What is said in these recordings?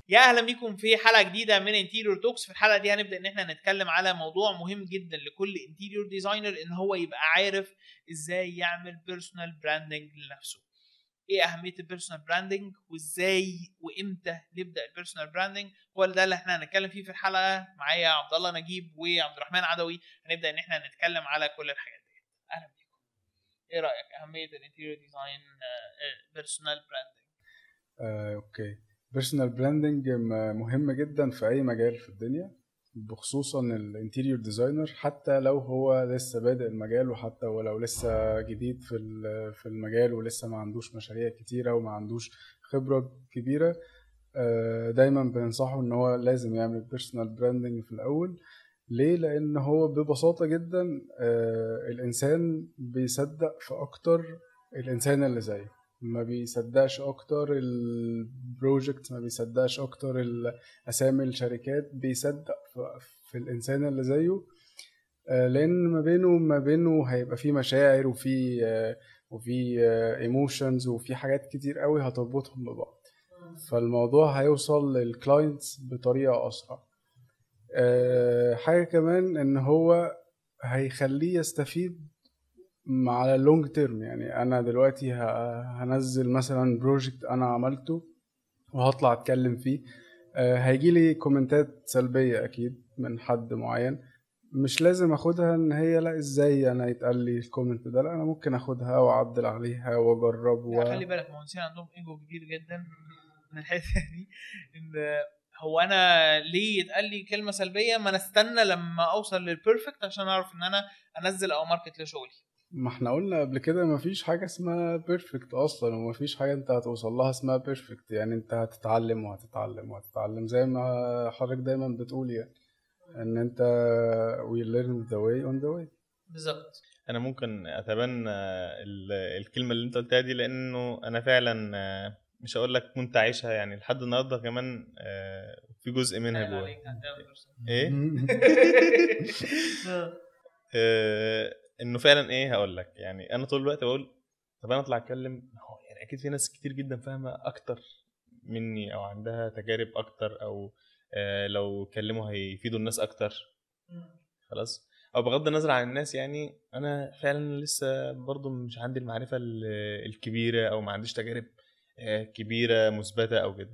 يا اهلا بيكم في حلقه جديده من انتيريور توكس في الحلقه دي هنبدا ان احنا نتكلم على موضوع مهم جدا لكل انتيريور ديزاينر ان هو يبقى عارف ازاي يعمل بيرسونال براندنج لنفسه ايه اهميه البيرسونال براندنج وازاي وامتى نبدا البيرسونال براندنج هو ده اللي احنا هنتكلم فيه في الحلقه معايا عبد الله نجيب وعبد الرحمن عدوي هنبدا ان احنا نتكلم على كل الحاجات دي اهلا بيكم ايه رايك اهميه الانتيريور ديزاين بيرسونال براندنج آه، اوكي بيرسونال براندنج مهم جدا في اي مجال في الدنيا بخصوصا الانتيريور ديزاينر حتى لو هو لسه بادئ المجال وحتى ولو لسه جديد في في المجال ولسه ما عندوش مشاريع كتيره وما عندوش خبره كبيره آه، دايما بننصحه ان هو لازم يعمل بيرسونال براندنج في الاول ليه لان هو ببساطه جدا آه، الانسان بيصدق في اكتر الانسان اللي زيه ما بيصدقش اكتر البروجكت ما بيصدقش اكتر اسامي الشركات بيصدق في الانسان اللي زيه آه، لان ما بينه وما بينه هيبقى في مشاعر وفي آه، وفي ايموشنز آه، وفي حاجات كتير قوي هتربطهم ببعض فالموضوع هيوصل للكلاينتس بطريقه اسرع حاجه كمان ان هو هيخليه يستفيد على اللونج تيرم يعني انا دلوقتي هنزل مثلا بروجكت انا عملته وهطلع اتكلم فيه آه، هيجي لي كومنتات سلبيه اكيد من حد معين مش لازم اخدها ان هي لا ازاي انا يتقال لي الكومنت ده لا انا ممكن اخدها واعدل عليها واجرب و... خلي بالك مهندسين عندهم ايجو كبير جدا من الحته دي ان هو انا ليه يتقال لي كلمه سلبيه ما انا استنى لما اوصل للبيرفكت عشان اعرف ان انا انزل او ماركت لشغلي ما احنا قلنا قبل كده مفيش حاجة اسمها بيرفكت أصلا ومفيش حاجة أنت هتوصل لها اسمها بيرفكت يعني أنت هتتعلم وهتتعلم وهتتعلم زي ما حضرتك دايما بتقول يعني إن أنت we learn the way on the way بالظبط أنا ممكن أتبنى الكلمة اللي أنت قلتها دي لأنه أنا فعلا مش هقول لك كنت عايشها يعني لحد النهارده كمان في جزء منها جوه ايه انه فعلا ايه هقول لك يعني انا طول الوقت بقول طب انا اطلع اتكلم يعني اكيد في ناس كتير جدا فاهمه اكتر مني او عندها تجارب اكتر او آه لو اتكلموا هيفيدوا الناس اكتر خلاص او بغض النظر عن الناس يعني انا فعلا لسه برضو مش عندي المعرفه الكبيره او ما عنديش تجارب آه كبيره مثبته او كده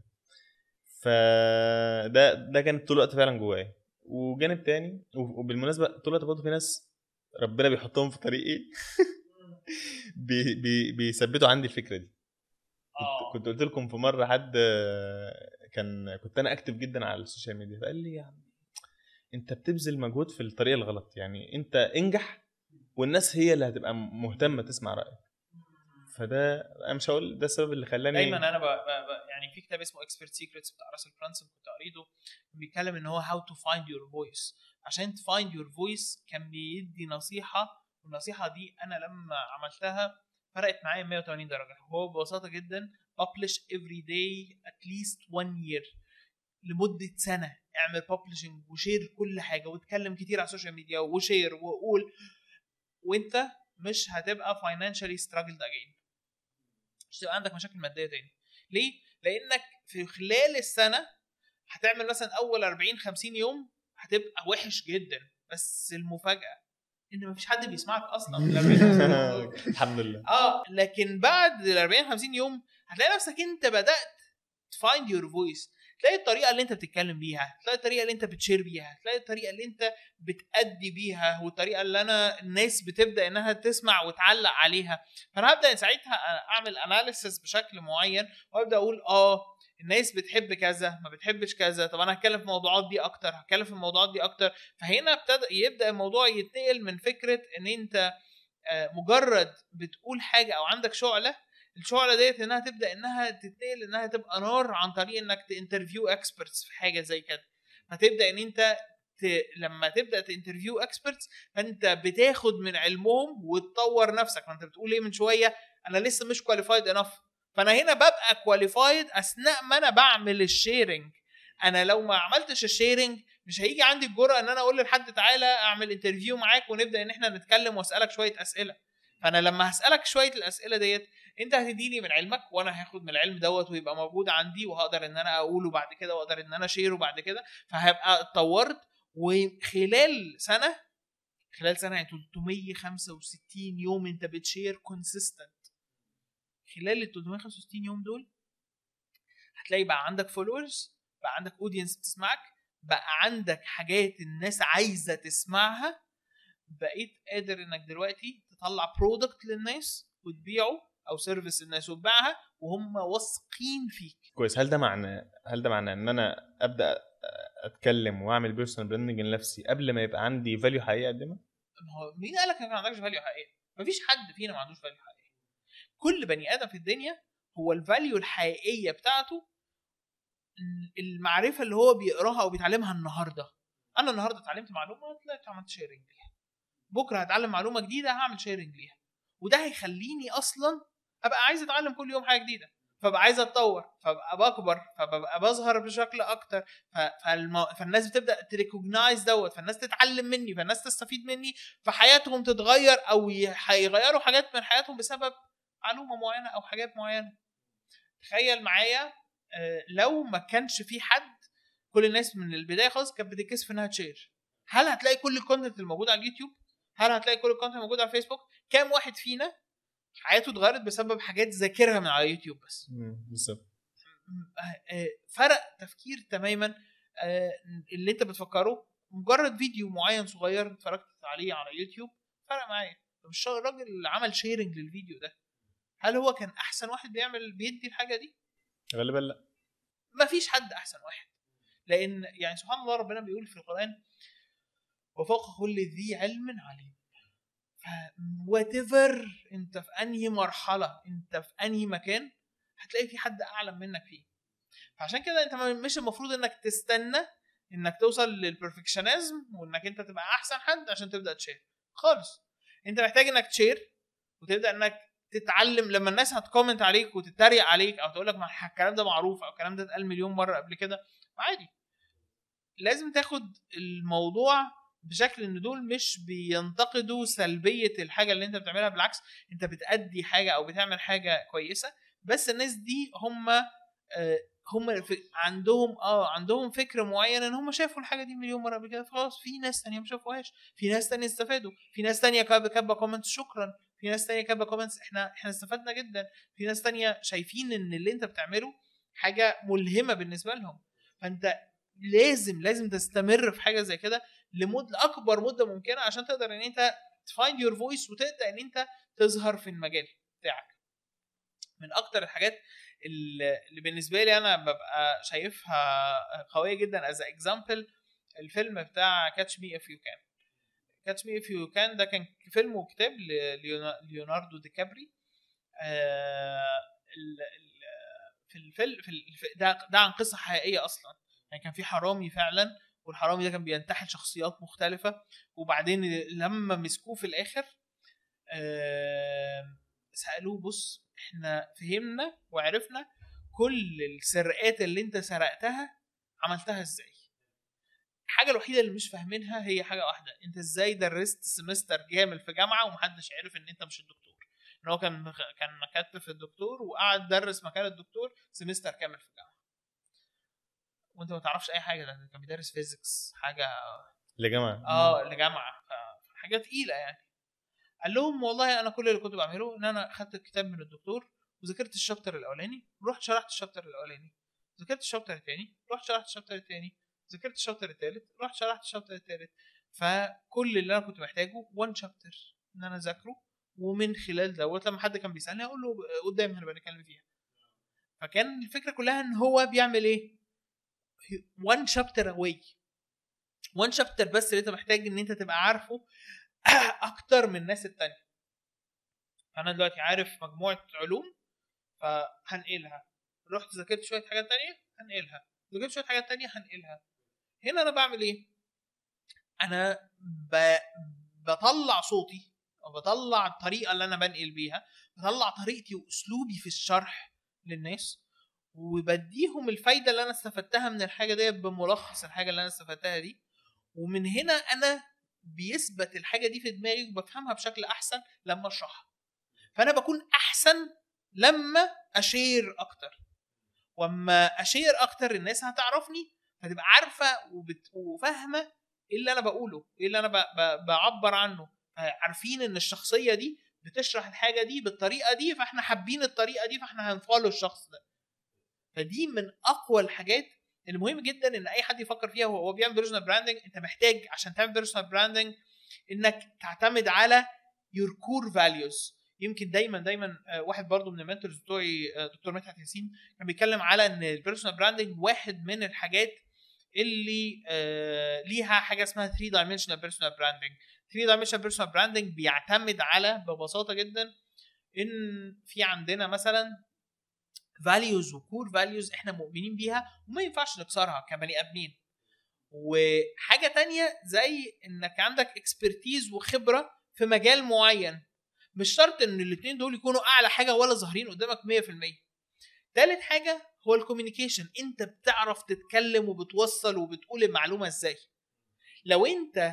فده ده كان طول الوقت فعلا جوايا وجانب تاني وبالمناسبه طول الوقت برضه في ناس ربنا بيحطهم في طريقي بي بي بيثبتوا عندي الفكره دي آه. كنت قلت لكم في مره حد كان كنت انا اكتف جدا على السوشيال ميديا فقال لي يعني انت بتبذل مجهود في الطريقه الغلط يعني انت انجح والناس هي اللي هتبقى مهتمه تسمع رايك فده انا مش هقول ده السبب اللي خلاني دايما انا ب... ب... يعني في كتاب اسمه اكسبرت سيكريتس بتاع راسل برانسون كنت قريته بيتكلم ان هو هاو تو فايند يور فويس عشان تفايند يور فويس كان بيدي نصيحه والنصيحه دي انا لما عملتها فرقت معايا 180 درجه هو ببساطه جدا publish every day at least one year لمده سنه اعمل publishing وشير كل حاجه واتكلم كتير على السوشيال ميديا وشير وقول وانت مش هتبقى financially struggled again مش هتبقى عندك مشاكل ماديه تاني ليه؟ لانك في خلال السنه هتعمل مثلا اول 40 50 يوم هتبقى وحش جدا بس المفاجاه ان مفيش حد بيسمعك اصلا الحمد لله اه لكن بعد ال 40 50 يوم هتلاقي نفسك انت بدات تفايند يور فويس تلاقي الطريقه اللي انت بتتكلم بيها تلاقي الطريقه اللي انت بتشير بيها تلاقي الطريقه اللي انت بتأدي بيها والطريقه اللي انا الناس بتبدا انها تسمع وتعلق عليها فانا هبدا ساعتها اعمل اناليسيس بشكل معين وابدا اقول اه الناس بتحب كذا ما بتحبش كذا طب انا هتكلم في الموضوعات دي اكتر هتكلم في الموضوعات دي اكتر فهنا ابتدى يبدا الموضوع يتنقل من فكره ان انت آه، مجرد بتقول حاجه او عندك شعله الشعله ديت انها تبدا انها تتنقل انها تبقى نار عن طريق انك تانترفيو اكسبرتس في حاجه زي كده فتبدا ان انت ت... لما تبدا تانترفيو اكسبرتس فانت بتاخد من علمهم وتطور نفسك ما انت بتقول ايه من شويه انا لسه مش كواليفايد انف فانا هنا ببقى كواليفايد اثناء ما انا بعمل الشيرنج انا لو ما عملتش الشيرنج مش هيجي عندي الجرأه ان انا اقول لحد تعالى اعمل انترفيو معاك ونبدا ان احنا نتكلم واسالك شويه اسئله فانا لما هسالك شويه الاسئله ديت انت هتديني من علمك وانا هاخد من العلم دوت ويبقى موجود عندي وهقدر ان انا اقوله بعد كده واقدر ان انا اشيره بعد كده فهبقى اتطورت وخلال سنه خلال سنه يعني 365 يوم انت بتشير كونسيستنت خلال ال 365 يوم دول هتلاقي بقى عندك فولورز بقى عندك اودينس بتسمعك بقى عندك حاجات الناس عايزه تسمعها بقيت قادر انك دلوقتي تطلع برودكت للناس وتبيعه او سيرفيس للناس وتبيعها وهم واثقين فيك كويس هل ده معناه هل ده معناه ان انا ابدا اتكلم واعمل بيرسونال براندنج لنفسي قبل ما يبقى عندي فاليو حقيقي اقدمها؟ ما هو مين قال لك انك ما عندكش فاليو حقيقي؟ مفيش حد فينا ما عندوش فاليو حقيقي. كل بني ادم في الدنيا هو الفاليو الحقيقيه بتاعته المعرفه اللي هو بيقراها او بيتعلمها النهارده. انا النهارده اتعلمت معلومه طلعت عملت شيرنج ليها. بكره هتعلم معلومه جديده هعمل شيرنج ليها. وده هيخليني اصلا ابقى عايز اتعلم كل يوم حاجه جديده. فبقى عايز اتطور فبقى بكبر فببقى بظهر بشكل اكتر فالم... فالناس بتبدا تريكوجنايز دوت فالناس تتعلم مني فالناس تستفيد مني فحياتهم تتغير او هيغيروا حاجات من حياتهم بسبب معلومه معينه او حاجات معينه تخيل معايا لو ما كانش في حد كل الناس من البدايه خالص كانت بتتكسف انها تشير هل هتلاقي كل الكونتنت الموجود على اليوتيوب هل هتلاقي كل الكونتنت الموجود على الفيسبوك كام واحد فينا حياته اتغيرت بسبب حاجات ذاكرها من على يوتيوب بس بالظبط فرق تفكير تماما اللي انت بتفكره مجرد فيديو معين صغير اتفرجت عليه على يوتيوب فرق معايا مش الراجل اللي عمل شيرنج للفيديو ده هل هو كان احسن واحد بيعمل بيدي الحاجه دي غالبا لا مفيش حد احسن واحد لان يعني سبحان الله ربنا بيقول في القران وفوق كل ذي علم عليم وات ايفر انت في انهي مرحله انت في انهي مكان هتلاقي في حد اعلم منك فيه فعشان كده انت مش المفروض انك تستنى انك توصل للبرفكشنزم وانك انت تبقى احسن حد عشان تبدا تشير خالص انت محتاج انك تشير وتبدا انك تتعلم لما الناس هتكومنت عليك وتتريق عليك او تقول لك ما الكلام ده معروف او الكلام ده اتقال مليون مره قبل كده عادي لازم تاخد الموضوع بشكل ان دول مش بينتقدوا سلبيه الحاجه اللي انت بتعملها بالعكس انت بتأدي حاجه او بتعمل حاجه كويسه بس الناس دي هم آه هم عندهم اه عندهم فكر معين ان هم شافوا الحاجه دي مليون مره قبل كده فخلاص في ناس تانية ما شافوهاش في ناس تانية استفادوا في ناس تانية كاتبه كومنتس شكرا في ناس تانية كاتبه كومنتس احنا احنا استفدنا جدا في ناس تانية شايفين ان اللي انت بتعمله حاجه ملهمه بالنسبه لهم فانت لازم لازم تستمر في حاجه زي كده لمده لاكبر مده ممكنه عشان تقدر ان انت تفايند يور فويس وتبدا ان انت تظهر في المجال بتاعك من اكتر الحاجات اللي بالنسبه لي انا ببقى شايفها قويه جدا از اكزامبل الفيلم بتاع كاتش مي اف يو كان كاتش مي اف يو كان ده كان فيلم وكتاب ليوناردو دي كابري آه في الفيلم في ده ده عن قصه حقيقيه اصلا يعني كان في حرامي فعلا والحرامي ده كان بينتحل شخصيات مختلفة وبعدين لما مسكوه في الآخر آه سألوه بص احنا فهمنا وعرفنا كل السرقات اللي انت سرقتها عملتها ازاي الحاجة الوحيدة اللي مش فاهمينها هي حاجة واحدة انت ازاي درست سمستر كامل في جامعة ومحدش عرف ان انت مش الدكتور ان هو كان كان مكتب في الدكتور وقعد درس مكان الدكتور سمستر كامل في الجامعة وانت ما تعرفش اي حاجه ده كان بيدرس فيزيكس حاجه لجامعه اه لجامعه حاجه تقيله يعني قال لهم والله انا كل اللي كنت بعمله ان انا خدت الكتاب من الدكتور وذاكرت الشابتر الاولاني رحت شرحت الشابتر الاولاني ذاكرت الشابتر الثاني رحت شرحت الشابتر الثاني ذاكرت الشابتر الثالث رحت شرحت الشابتر الثالث فكل اللي انا كنت محتاجه وان شابتر ان انا اذاكره ومن خلال دوت لما حد كان بيسالني اقول له قدام هنبقى نتكلم فيها فكان الفكره كلها ان هو بيعمل ايه وان شابتر اواي وان شابتر بس اللي انت محتاج ان انت تبقى عارفه اكتر من الناس التانية انا دلوقتي عارف مجموعه علوم فهنقلها رحت ذاكرت شويه حاجات تانية هنقلها ذاكرت شويه حاجات تانية هنقلها هنا انا بعمل ايه انا ب... بطلع صوتي او بطلع الطريقه اللي انا بنقل بيها بطلع طريقتي واسلوبي في الشرح للناس وبديهم الفايده اللي انا استفدتها من الحاجه ديت بملخص الحاجه اللي انا استفدتها دي ومن هنا انا بيثبت الحاجه دي في دماغي وبفهمها بشكل احسن لما اشرحها فانا بكون احسن لما اشير اكتر واما اشير اكتر الناس هتعرفني فتبقى عارفه وبت... وفاهمه ايه اللي انا بقوله ايه اللي انا ب... ب... بعبر عنه عارفين ان الشخصيه دي بتشرح الحاجه دي بالطريقه دي فاحنا حابين الطريقه دي فاحنا هنفولو الشخص ده فدي من اقوى الحاجات اللي مهم جدا ان اي حد يفكر فيها وهو بيعمل بيرسونال براندنج انت محتاج عشان تعمل بيرسونال براندنج انك تعتمد على يور كور فاليوز يمكن دايما دايما آه، واحد برضو من المنتورز بتوعي آه، دكتور مدحت ياسين كان بيتكلم على ان البيرسونال براندنج واحد من الحاجات اللي آه، ليها حاجه اسمها 3 دايمنشنال بيرسونال براندنج 3 دايمنشنال بيرسونال براندنج بيعتمد على ببساطه جدا ان في عندنا مثلا فاليوز وكور فاليوز احنا مؤمنين بيها وما ينفعش نكسرها كبني ادمين وحاجه تانية زي انك عندك اكسبرتيز وخبره في مجال معين مش شرط ان الاثنين دول يكونوا اعلى حاجه ولا ظاهرين قدامك 100% تالت حاجه هو الكوميونيكيشن انت بتعرف تتكلم وبتوصل وبتقول المعلومه ازاي لو انت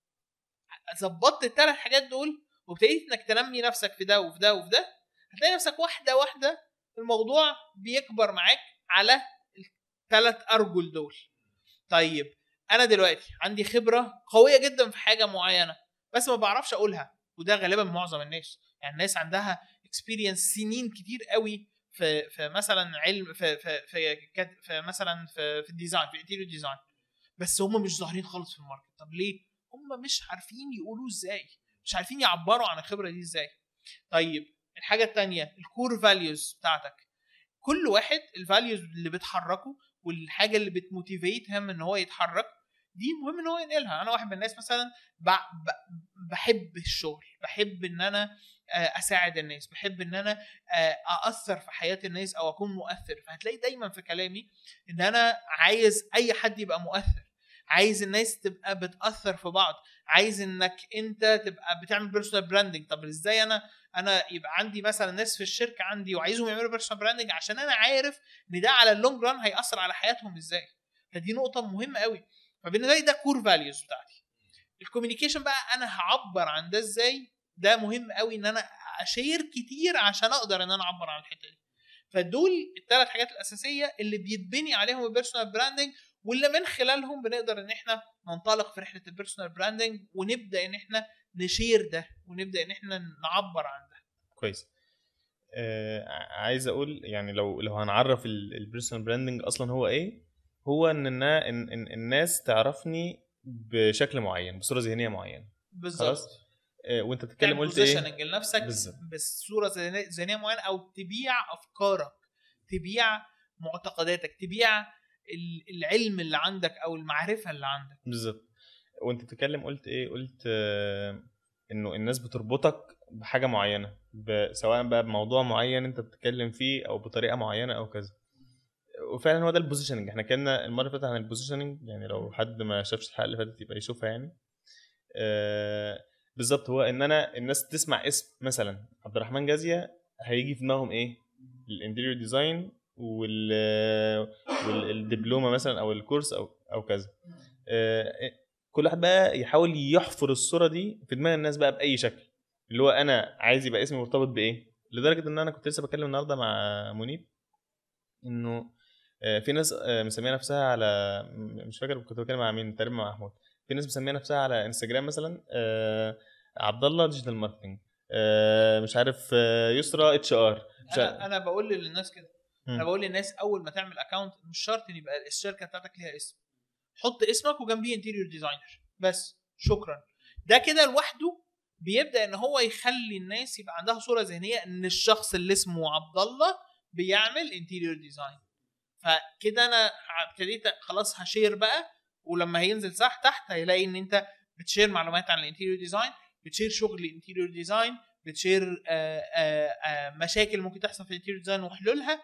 ظبطت الثلاث حاجات دول وابتديت انك تنمي نفسك في ده وفي ده وفي ده هتلاقي نفسك واحده واحده الموضوع بيكبر معاك على الثلاث ارجل دول طيب انا دلوقتي عندي خبره قويه جدا في حاجه معينه بس ما بعرفش اقولها وده غالبا معظم الناس يعني الناس عندها اكسبيرينس سنين كتير قوي في في مثلا علم في في في, في, في مثلا في, في الديزاين في الانتيريور ديزاين بس هم مش ظاهرين خالص في الماركت طب ليه هم مش عارفين يقولوا ازاي مش عارفين يعبروا عن الخبره دي ازاي طيب الحاجه الثانيه الكور فاليوز بتاعتك كل واحد الفاليوز اللي بتحركه والحاجه اللي بتموتيفيت هم ان هو يتحرك دي مهم ان هو ينقلها انا واحد من الناس مثلا بحب الشغل بحب ان انا آه، اساعد الناس بحب ان انا آه، ااثر في حياه الناس او اكون مؤثر فهتلاقي دايما في كلامي ان انا عايز اي حد يبقى مؤثر عايز الناس تبقى بتاثر في بعض عايز انك انت تبقى بتعمل بيرسونال براندنج طب ازاي انا انا يبقى عندي مثلا ناس في الشركه عندي وعايزهم يعملوا بيرسونال براندنج عشان انا عارف ان ده على اللونج ران هياثر على حياتهم ازاي فدي نقطه مهمه قوي فبالنسبه لي ده كور فاليوز بتاعتي الكوميونيكيشن بقى انا هعبر عن ده ازاي ده مهم قوي ان انا اشير كتير عشان اقدر ان انا اعبر عن الحته دي فدول الثلاث حاجات الاساسيه اللي بيتبني عليهم البيرسونال براندنج واللي من خلالهم بنقدر ان احنا ننطلق في رحله البيرسونال براندنج ونبدا ان احنا نشير ده ونبدا ان احنا نعبر عن ده كويس آه عايز اقول يعني لو لو هنعرف البيرسونال براندنج اصلا هو ايه هو ان ان, إن الناس تعرفني بشكل معين بصوره ذهنيه معينه بالظبط آه وانت بتتكلم قلت ايه لنفسك بالزبط. بصوره ذهنيه معينه او تبيع افكارك تبيع معتقداتك تبيع العلم اللي عندك او المعرفه اللي عندك بالظبط وانت بتتكلم قلت ايه قلت آه انه الناس بتربطك بحاجه معينه سواء بقى بموضوع معين انت بتتكلم فيه او بطريقه معينه او كذا وفعلا هو ده البوزيشننج احنا كنا المره اللي فاتت عن البوزيشننج يعني لو حد ما شافش الحلقه اللي فاتت يبقى يشوفها يعني آه بالظبط هو ان انا الناس تسمع اسم مثلا عبد الرحمن جازيه هيجي في دماغهم ايه الانتيريور ديزاين وال والدبلومه مثلا او الكورس او او كذا آه كل واحد بقى يحاول يحفر الصوره دي في دماغ الناس بقى باي شكل اللي هو انا عايز يبقى اسمي مرتبط بايه لدرجه ان انا كنت لسه بتكلم النهارده مع منيب انه آه، في ناس آه، مسميه نفسها على مش فاكر كنت بتكلم مع مين تقريبا مع محمود في ناس مسميه نفسها على انستجرام مثلا آه، عبد الله ديجيتال ماركتنج مش عارف يسرا اتش ار انا انا بقول للناس كده انا بقول للناس اول ما تعمل اكونت مش شرط ان يبقى الشركه بتاعتك ليها اسم حط اسمك وجنبيه انتيريور ديزاينر بس شكرا ده كده لوحده بيبدا ان هو يخلي الناس يبقى عندها صوره ذهنيه ان الشخص اللي اسمه عبد الله بيعمل انتيريور ديزاين فكده انا ابتديت خلاص هشير بقى ولما هينزل صح تحت هيلاقي ان انت بتشير معلومات عن الانتيريور ديزاين بتشير شغل الانتيريور ديزاين بتشير آآ آآ مشاكل ممكن تحصل في الانتيريور ديزاين وحلولها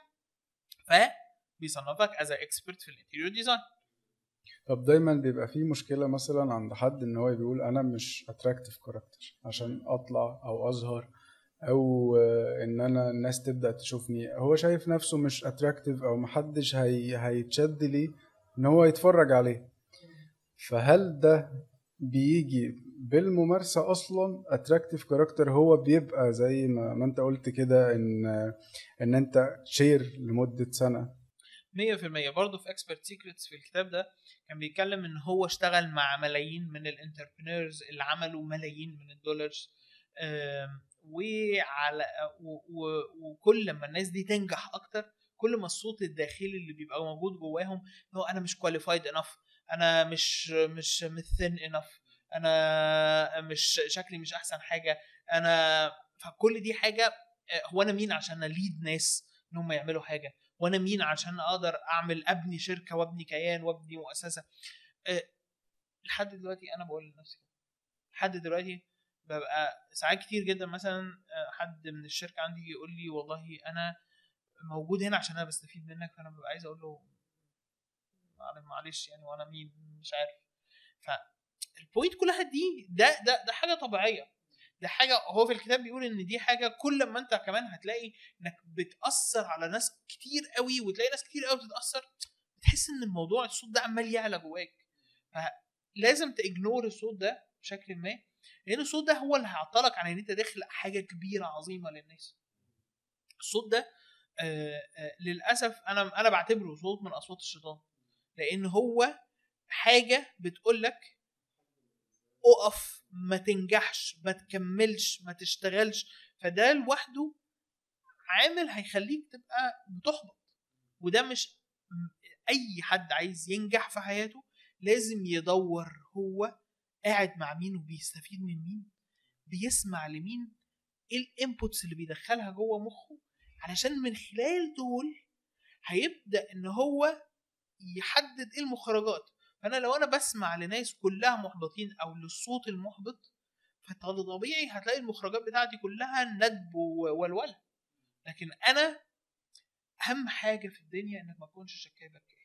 فبيصنفك از اكسبرت في الانتيريور ديزاين طب دايما بيبقى في مشكله مثلا عند حد ان هو بيقول انا مش اتراكتيف كاركتر عشان اطلع او اظهر او ان انا الناس تبدا تشوفني هو شايف نفسه مش اتراكتيف او محدش هي هيتشد ليه ان هو يتفرج عليه فهل ده بيجي بالممارسه اصلا اتراكتيف كاركتر هو بيبقى زي ما, ما انت قلت كده ان ان انت شير لمده سنه 100% برضه في اكسبرت سيكريتس في الكتاب ده كان بيتكلم ان هو اشتغل مع ملايين من الانتربرينورز اللي عملوا ملايين من الدولارز آم، وعلى و- و- وكل ما الناس دي تنجح اكتر كل ما الصوت الداخلي اللي بيبقى موجود جواهم هو انا مش كواليفايد انف انا مش مش مش ثين انف انا مش شكلي مش احسن حاجه انا فكل دي حاجه آه، هو انا مين عشان اليد ناس ان هم يعملوا حاجه وانا مين عشان اقدر اعمل ابني شركه وابني كيان وابني مؤسسه أه، لحد دلوقتي انا بقول لنفسي كده. لحد دلوقتي ببقى ساعات كتير جدا مثلا أه، حد من الشركه عندي يقول لي والله انا موجود هنا عشان انا بستفيد منك فانا ببقى عايز اقول له معل- معلش يعني وانا مين مش عارف فالبوينت كلها دي ده ده ده حاجه طبيعيه ده حاجه هو في الكتاب بيقول ان دي حاجه كل ما انت كمان هتلاقي انك بتاثر على ناس كتير قوي وتلاقي ناس كتير قوي بتتاثر بتحس ان الموضوع الصوت ده عمال يعلى جواك فلازم تاجنور الصوت ده بشكل ما لان الصوت ده هو اللي هيعطلك عن ان انت داخل حاجه كبيره عظيمه للناس الصوت ده آه آه للاسف انا انا بعتبره صوت من اصوات الشيطان لان هو حاجه بتقول لك اقف ما تنجحش ما تكملش ما تشتغلش فده لوحده عامل هيخليك تبقى بتحبط وده مش م- اي حد عايز ينجح في حياته لازم يدور هو قاعد مع مين وبيستفيد من مين بيسمع لمين ايه الانبوتس اللي بيدخلها جوه مخه علشان من خلال دول هيبدا ان هو يحدد ايه المخرجات فانا لو انا بسمع لناس كلها محبطين او للصوت المحبط فطبيعي هتلاقي المخرجات بتاعتي كلها ندب وولوله لكن انا اهم حاجه في الدنيا انك ما تكونش شكاي بكاي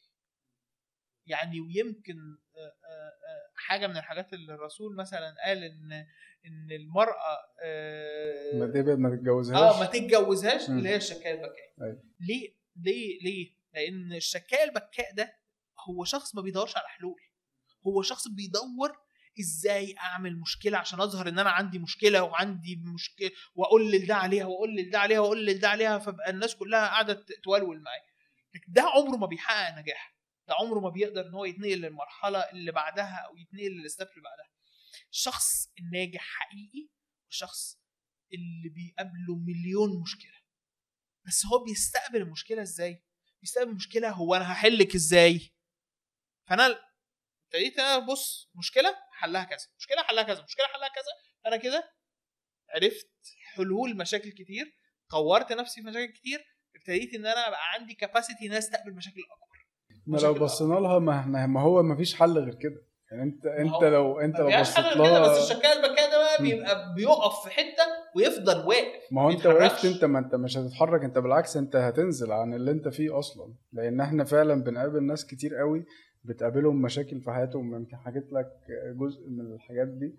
يعني ويمكن آه، آه، آه، حاجه من الحاجات اللي الرسول مثلا قال ان ان المراه آه، ما تبعد ما تتجوزهاش اه ما تتجوزهاش مم. اللي هي الشكاية البكاء أيوة. ليه ليه ليه لان الشكاية البكاء ده هو شخص ما بيدورش على حلول هو شخص بيدور ازاي اعمل مشكله عشان اظهر ان انا عندي مشكله وعندي مشكله واقول لده عليها واقول لده عليها واقول لده عليها فبقى الناس كلها قاعده ت- تولول معايا لكن ده عمره ما بيحقق نجاح ده عمره ما بيقدر ان هو يتنقل للمرحله اللي بعدها او يتنقل للستيب اللي بعدها الشخص الناجح حقيقي والشخص اللي بيقابله مليون مشكله بس هو بيستقبل المشكله ازاي بيستقبل المشكله هو انا هحلك ازاي فانا ابتديت انا ابص مشكله حلها كذا مشكله حلها كذا مشكله حلها كذا انا كده عرفت حلول مشاكل كتير طورت نفسي في مشاكل كتير ابتديت ان انا ابقى عندي كاباسيتي ان أنا استقبل مشاكل اكبر ما لو مشاكل بصينا لها ما احنا ما هو ما فيش حل غير كده يعني انت انت هو لو انت ما لو فيهاش بصيت حل غير كده بس لها الشكايه البكاء ده بقى مم. بيبقى بيقف في حته ويفضل واقف ما هو انت بيتحركش. وقفت انت ما انت مش هتتحرك انت بالعكس انت هتنزل عن اللي انت فيه اصلا لان احنا فعلا بنقابل ناس كتير قوي بتقابلهم مشاكل في حياتهم يمكن حكيت لك جزء من الحاجات دي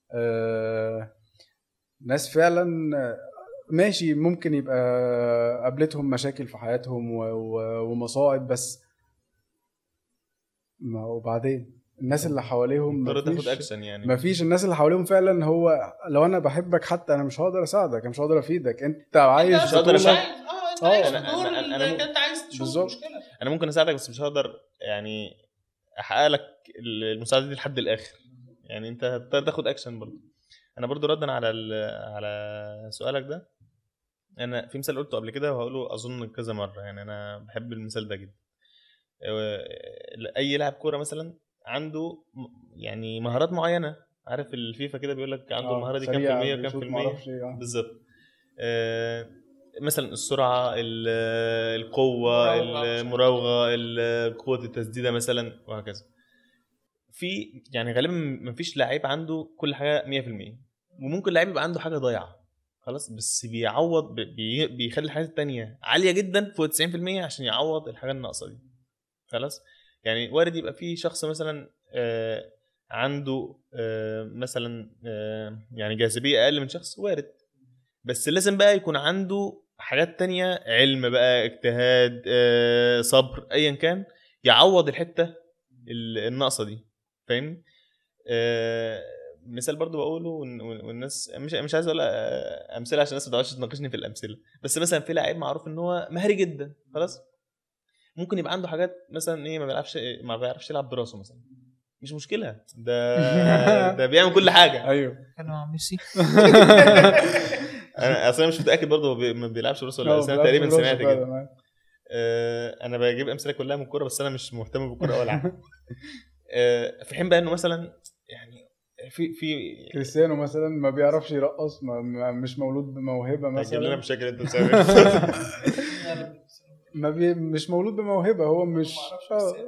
آه ناس فعلا ماشي ممكن يبقى قابلتهم مشاكل في حياتهم و- و- ومصاعب بس ما وبعدين الناس اللي حواليهم تقدر تاخد مفيش- اكشن يعني مفيش الناس اللي حواليهم فعلا هو لو انا بحبك حتى انا مش هقدر اساعدك انا مش هقدر افيدك انت عايز انت مش هقدر مش تطولك أساعدك. عايز اه انت اه. عايز أنا- تدور أنا- أنا انك ممكن- انت عايز تشوف بالظبط. المشكله انا ممكن اساعدك بس مش هقدر يعني احقق لك المساعده دي لحد الاخر يعني انت هتضطر تاخد اكشن برضه انا برضه ردا على ال- على سؤالك ده انا في مثال قلته قبل كده وهقوله اظن كذا مره يعني انا بحب المثال ده جدا آه، اي لاعب كوره مثلا عنده م- يعني مهارات معينه عارف الفيفا كده بيقول لك عنده آه، المهاره دي كام في سريع، الميه وكام بيشوط في الميه معرفش ايه، آه. بالظبط آه، مثلا السرعه ال- القوه المراوغة. المراوغه ال- قوه التسديده مثلا وهكذا في يعني غالبا مفيش لعيب عنده كل حاجه 100% وممكن لعيب يبقى عنده حاجه ضايعه خلاص بس بيعوض بي بيخلي الحاجات التانية عاليه جدا فوق 90% عشان يعوض الحاجه الناقصه دي خلاص يعني وارد يبقى في شخص مثلا آه عنده آه مثلا آه يعني جاذبيه اقل من شخص وارد بس لازم بقى يكون عنده حاجات تانية علم بقى اجتهاد آه صبر ايا كان يعوض الحته ال- الناقصه دي فاهمني آه مثال برضو بقوله وال- وال- والناس مش مش عايز اقول آه، امثله عشان الناس ما تقعدش تناقشني في الامثله بس مثلا في لعيب معروف ان هو مهاري جدا خلاص ممكن يبقى عنده حاجات مثلا ايه ما بيعرفش ما بيعرفش يلعب براسه مثلا مش مشكله ده ده بيعمل كل حاجه ايوه كانوا عن ميسي انا اصلا مش متاكد برضه هو بي- ما بيلعبش براسه ولا هو لا بس انا بيلعب تقريبا براسه سمعت كده فعلاً. آه، انا بجيب امثله كلها من الكوره بس انا مش مهتم بالكوره ولا حاجه آه، في حين بقى انه مثلا يعني في في كريستيانو مثلا ما بيعرفش يرقص ما ما- مش مولود بموهبه هتجيب لنا مثلا مشاكل انت بسبب ما بي مش مولود بموهبه هو مش آه.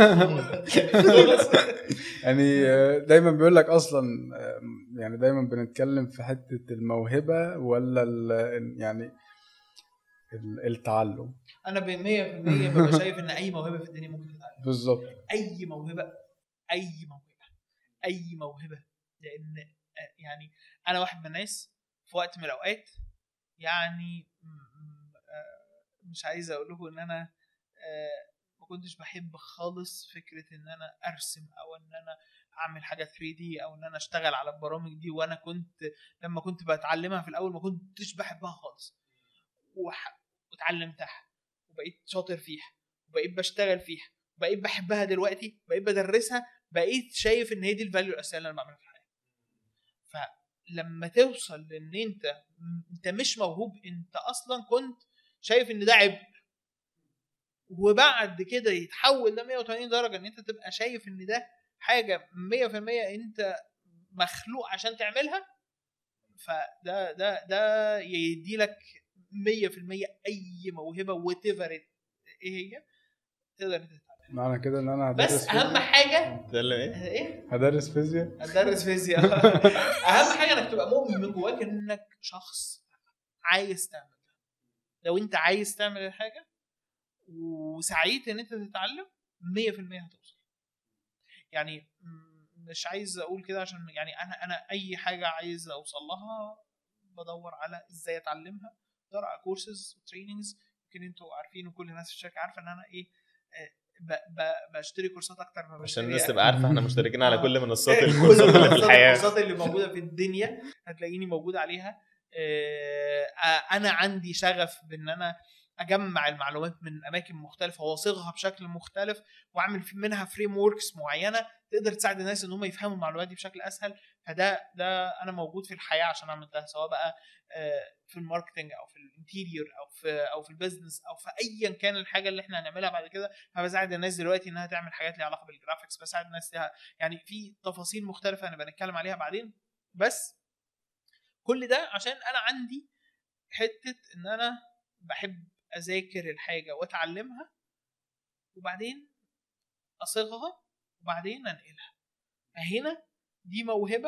يعني آه، دايما بيقول لك اصلا آه، يعني دايما بنتكلم في حته الموهبه ولا ال- يعني ال- التعلم انا ب 100% ببقى شايف ان اي موهبه في الدنيا ممكن تتعلم بالظبط اي موهبه اي موهبه اي موهبه لان آه، يعني انا واحد من الناس في وقت من الاوقات يعني م- م- آه، مش عايز اقول لكم ان انا آه، ما كنتش بحب خالص فكره ان انا ارسم او ان انا اعمل حاجه 3 دي او ان انا اشتغل على البرامج دي وانا كنت لما كنت بتعلمها في الاول ما كنتش بحبها خالص وح- واتعلمتها وبقيت شاطر فيها وبقيت بشتغل فيها بقيت بحبها دلوقتي بقيت بدرسها بقيت شايف ان هي دي الفاليو الاساسيه اللي انا بعملها في الحياه فلما توصل لان انت انت مش موهوب انت اصلا كنت شايف ان ده عبء وبعد كده يتحول ده 180 درجه ان انت تبقى شايف ان ده حاجه 100% انت مخلوق عشان تعملها فده ده ده يدي لك 100% اي موهبه وات ايفر ايه هي تقدر انت تتعلمها معنى كده ان انا هدرس بس اهم فيزياء حاجه ده اللي ايه؟ ايه هدرس فيزياء ادرس فيزياء اهم حاجه انك تبقى مؤمن من جواك انك شخص عايز تعمل ده لو انت عايز تعمل الحاجه وسعيت ان انت تتعلم 100% هتوصل يعني م- مش عايز اقول كده عشان يعني انا انا اي حاجه عايز اوصل لها بدور على ازاي اتعلمها بدور على كورسز وتريننجز يمكن انتوا عارفين وكل الناس في الشركه عارفه ان انا ايه آه، ب- ب- بشتري كورسات اكتر ما عشان بشتري الناس تبقى عارفه احنا مشتركين على آه. كل منصات كل الكورسات اللي في منصات الحياه الكورسات اللي موجوده في الدنيا هتلاقيني موجود عليها آه، آه، انا عندي شغف بان انا اجمع المعلومات من اماكن مختلفه واصيغها بشكل مختلف واعمل في- منها فريم وركس معينه تقدر تساعد الناس ان هم يفهموا المعلومات دي بشكل اسهل فده ده انا موجود في الحياه عشان اعمل ده سواء بقى آه، في الماركتنج او في الانتيريور او في او في البيزنس او في ايا كان الحاجه اللي احنا هنعملها بعد كده انا بساعد الناس دلوقتي انها تعمل حاجات ليها علاقه بالجرافيكس بساعد الناس ليها يعني في تفاصيل مختلفه هنبقى نتكلم عليها بعدين بس كل ده عشان انا عندي حته ان انا بحب اذاكر الحاجه واتعلمها وبعدين اصيغها وبعدين انقلها فهنا دي موهبه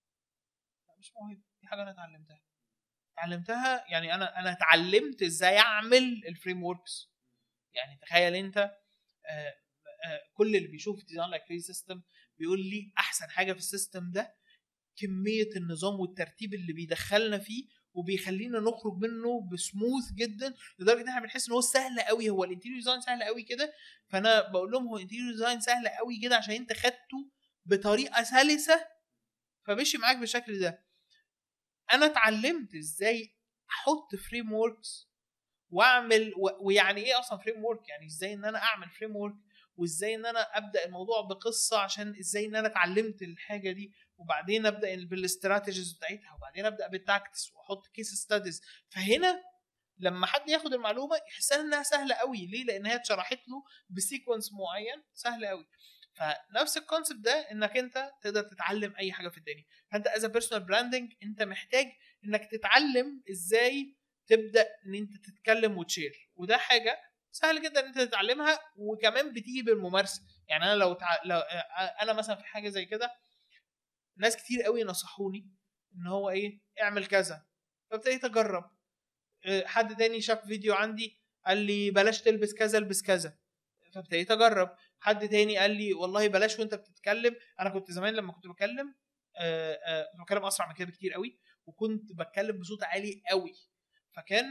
لا مش موهبه دي حاجه انا اتعلمتها اتعلمتها يعني انا انا اتعلمت ازاي اعمل الفريم وركس يعني تخيل انت آه، آه، كل اللي بيشوف ديزاين لايك سيستم بيقول لي احسن حاجه في السيستم ده كميه النظام والترتيب اللي بيدخلنا فيه وبيخلينا نخرج منه بسموث جدا لدرجه ان احنا بنحس ان هو سهل قوي هو الانتيريور ديزاين سهل قوي كده فانا بقول لهم هو الانتيريور ديزاين سهل قوي كده عشان انت خدته بطريقه سلسه فمشي معاك بالشكل ده انا اتعلمت ازاي احط فريم وركس واعمل و- ويعني ايه اصلا فريم ورك يعني ازاي ان انا اعمل فريم ورك وازاي ان انا ابدا الموضوع بقصه عشان ازاي ان انا اتعلمت الحاجه دي وبعدين ابدا بالاستراتيجيز بتاعتها وبعدين ابدا بالتاكتس واحط كيس ستاديز فهنا لما حد ياخد المعلومه يحسها انها سهله قوي ليه لان هي اتشرحت له بسيكونس معين سهل قوي فنفس الكونسيبت ده انك انت تقدر تتعلم اي حاجه في الدنيا فانت از بيرسونال براندنج انت محتاج انك تتعلم ازاي تبدا ان انت تتكلم وتشير وده حاجه سهل جدا ان انت تتعلمها وكمان بتيجي بالممارسه يعني انا لو, تع... لو انا مثلا في حاجه زي كده ناس كتير قوي نصحوني ان هو ايه اعمل كذا فابتديت اجرب إيه، حد تاني شاف فيديو عندي قال لي بلاش تلبس كذا البس كذا فابتديت اجرب حد تاني قال لي والله بلاش وانت بتتكلم انا كنت زمان لما كنت بتكلم آه، آه، كنت بتكلم اسرع من كده بكتير قوي وكنت بتكلم بصوت عالي قوي فكان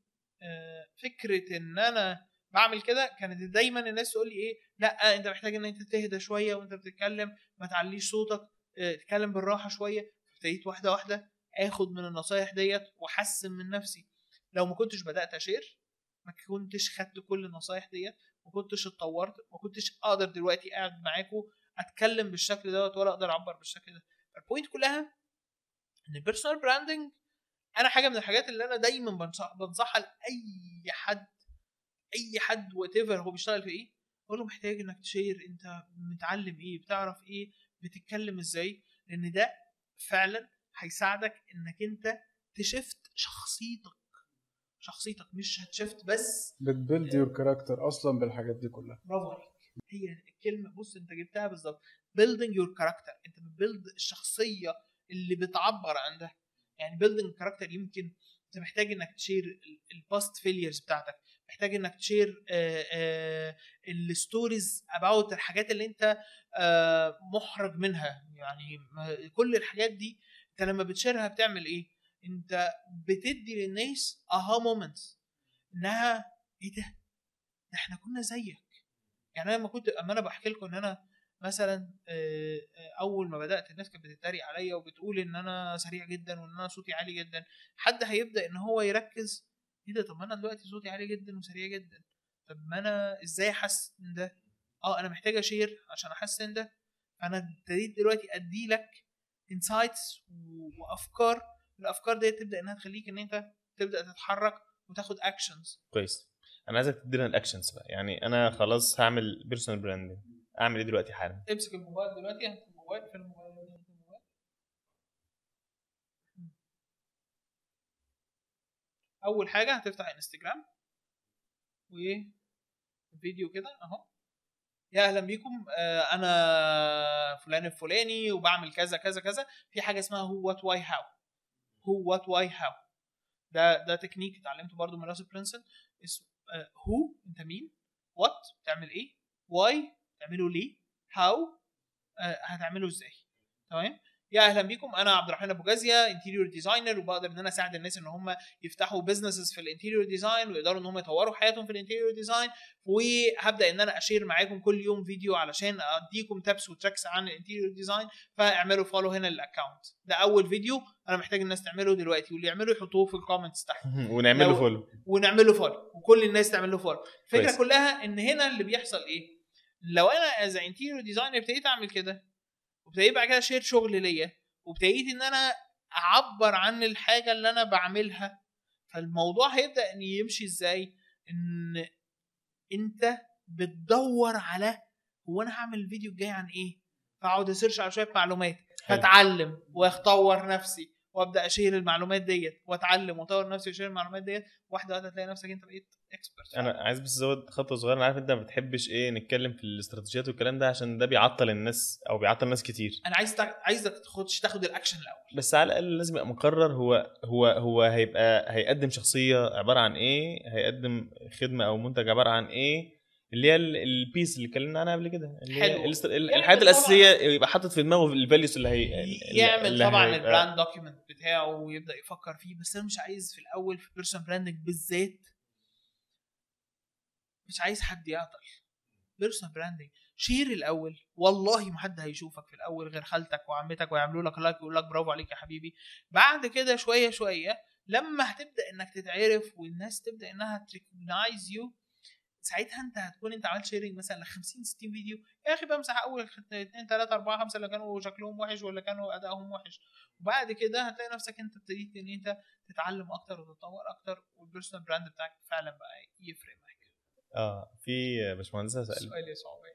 آه، فكره ان انا بعمل كده كانت دايما الناس تقول لي ايه لا انت محتاج ان انت تهدى شويه وانت بتتكلم ما تعليش صوتك آه، اتكلم بالراحه شويه ابتديت واحده واحده اخد من النصايح ديت واحسن من نفسي لو ما كنتش بدات اشير ما كنتش خدت كل النصايح ديت ما كنتش اتطورت ما كنتش اقدر دلوقتي قاعد معاكم اتكلم بالشكل دوت ولا اقدر اعبر بالشكل ده البوينت كلها ان البيرسونال براندنج انا حاجه من الحاجات اللي انا دايما بنصح بنصحها لاي حد اي حد وات هو بيشتغل في ايه اقول له محتاج انك تشير انت متعلم ايه بتعرف ايه بتتكلم ازاي لان ده فعلا هيساعدك انك انت تشفت شخصيتك شخصيتك مش هتشفت بس بتبيلد يور كاركتر اصلا بالحاجات دي كلها برافو عليك هي الكلمه بص انت جبتها بالظبط building your character انت بتبيلد الشخصيه اللي بتعبر عن ده يعني building character يمكن انت محتاج انك تشير الباست فيليرز بتاعتك محتاج انك تشير الستوريز اباوت الحاجات اللي انت آه، محرج منها يعني ما- كل الحاجات دي انت لما بتشيرها بتعمل ايه انت بتدي للناس اها مومنتس انها ايه ده ده احنا كنا زيك يعني انا لما كنت اما انا بحكي لكم ان انا مثلا آه، آه، اول ما بدات الناس كانت بتتريق عليا وبتقول ان انا سريع جدا وان انا صوتي عالي جدا حد هيبدا ان هو يركز ايه ده طب ما انا دلوقتي صوتي عالي جدا وسريع جدا طب ما انا ازاي احسن ده اه انا محتاج اشير عشان احسن ده فانا ابتديت دلوقتي ادي لك انسايتس وافكار الافكار دي تبدا انها تخليك ان انت تبدا تتحرك وتاخد اكشنز كويس انا عايزك تدينا الاكشنز بقى يعني انا خلاص هعمل بيرسونال براندنج اعمل ايه دلوقتي حالا امسك الموبايل دلوقتي هات الموبايل في الموبايل هات الموبايل اول حاجه هتفتح انستجرام وفيديو كده اهو يا اهلا بيكم آه، انا فلان الفلاني وبعمل كذا كذا كذا في حاجه اسمها هو وات واي هاو هو وات واي هاو ده ده تكنيك اتعلمته برضو من راسل برينسون اسمه هو انت مين وات بتعمل ايه واي تعمله ليه هاو هتعمله ازاي تمام يا اهلا بيكم انا عبد الرحمن ابو جازيه انتيريور ديزاينر وبقدر ان انا اساعد الناس ان هم يفتحوا بزنسز في الانتيريور ديزاين ويقدروا ان هم يطوروا حياتهم في الانتيريور ديزاين وهبدا ان انا اشير معاكم كل يوم فيديو علشان اديكم تابس وتريكس عن الانتيريور ديزاين فاعملوا فولو هنا للاكونت ده اول فيديو انا محتاج الناس تعمله دلوقتي واللي يعملوا يحطوه في الكومنتس تحت ونعمل له لو- فولو ونعمل له فولو وكل الناس تعمل له فولو الفكره كويس. كلها ان هنا اللي بيحصل ايه لو انا از انتيريور ديزاينر ابتديت اعمل كده وابتديت بعد كده شير شغل ليا وابتديت ان انا اعبر عن الحاجه اللي انا بعملها فالموضوع هيبدا ان يمشي ازاي ان انت بتدور على هو انا هعمل الفيديو الجاي عن ايه فاقعد اسيرش على شويه معلومات حلو. فاتعلم واطور نفسي وابدا اشير المعلومات ديت واتعلم واطور نفسي واشير المعلومات ديت واحده واحده تلاقي نفسك انت بقيت اكسبرت انا عايز بس ازود خطوه صغيره انا عارف انت ما بتحبش ايه نتكلم في الاستراتيجيات والكلام ده عشان ده بيعطل الناس او بيعطل ناس كتير انا عايز تع- عايزك تاخدش تاخد الاكشن الاول بس على الاقل لازم يبقى مقرر هو هو هو هيبقى هيقدم شخصيه عباره عن ايه هيقدم خدمه او منتج عباره عن ايه اللي هي ال- البيس اللي اتكلمنا عنها قبل كده اللي هي حلو. الاست- ال- يعمل الحاجات طبعاً- الاساسيه يبقى حاطط في دماغه الفاليوز اللي هي اللي- يعمل اللي طبعا هيبقى- البراند دوكيمنت بتاعه ويبدا يفكر فيه بس انا مش عايز في الاول في بيرسون براندنج بالذات مش عايز حد يعطل بيرسون براندنج شير الاول والله ما حد هيشوفك في الاول غير خالتك وعمتك ويعملوا لك لايك ويقول لك برافو عليك يا حبيبي بعد كده شويه شويه لما هتبدا انك تتعرف والناس تبدا انها تريكوجنايز يو ساعتها انت هتكون انت عملت شيرنج مثلا ل 50 60 فيديو يا اخي بمسح اول 2 3 4 5 اللي كانوا شكلهم وحش ولا كانوا ادائهم وحش وبعد كده هتلاقي نفسك انت ابتديت ان انت تتعلم اكتر وتتطور اكتر والبيرسونال براند بتاعك فعلا بقى يفرق معاك اه في باشمهندسه سالت السؤال يا صعوبة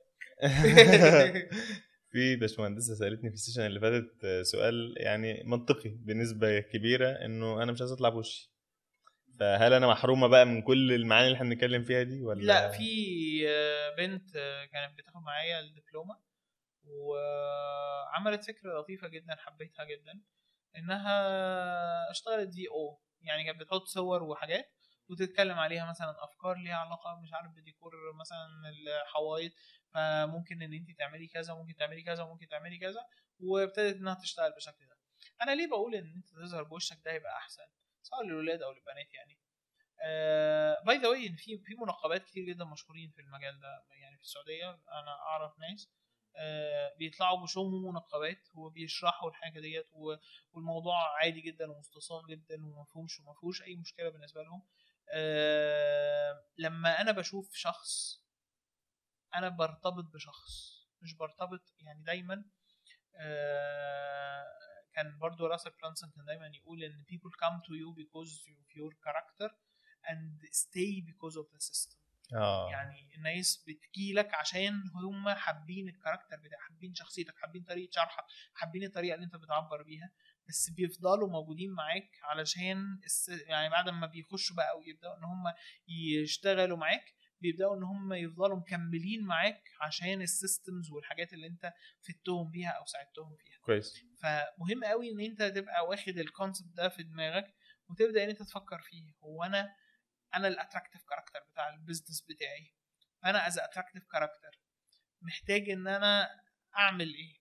في باشمهندسه سالتني في السيشن اللي فاتت آه، سؤال يعني منطقي بنسبه كبيره انه انا مش عايز اطلع بوشي فهل انا محرومه بقى من كل المعاني اللي احنا بنتكلم فيها دي ولا لا في آه، بنت آه، كانت بتاخد معايا الدبلومه وعملت فكره لطيفه جدا حبيتها جدا انها اشتغلت دي او يعني كانت بتحط صور وحاجات وتتكلم عليها مثلا افكار ليها علاقه مش عارف بديكور مثلا الحوايط فممكن ان انت تعملي كذا وممكن تعملي كذا وممكن تعملي كذا وابتدت انها تشتغل بالشكل ده انا ليه بقول ان انت تظهر بوشك ده يبقى احسن سواء للولاد او للبنات يعني باي ذا واي في في منقبات كتير جدا مشهورين في المجال ده يعني في السعوديه انا اعرف ناس آه، بيطلعوا بشوم ومنقبات وبيشرحوا الحاجه ديت و- والموضوع عادي جدا ومستصاغ جدا ومفهومش ومفهوش اي مشكله بالنسبه لهم آه، لما انا بشوف شخص انا برتبط بشخص مش برتبط يعني دايما آه، كان برضو راسل برانسون كان دايما يقول ان people come to you because of your character and stay because of the system اه يعني الناس بتجيلك عشان هم حابين الكاركتر بتاعك حابين شخصيتك حابين طريقه شرحك حابين الطريقه اللي انت بتعبر بيها بس بيفضلوا موجودين معاك علشان الس... يعني بعد ما بيخشوا بقى ويبداوا ان هم يشتغلوا معاك بيبداوا ان هم يفضلوا مكملين معاك عشان السيستمز والحاجات اللي انت فدتهم بيها او ساعدتهم فيها كويس فمهم قوي ان انت تبقى واخد الكونسبت ده في دماغك وتبدا ان انت تفكر فيه هو انا انا الاتراكتيف كاركتر بتاع البيزنس بتاعي انا از اتراكتيف كاركتر محتاج ان انا اعمل ايه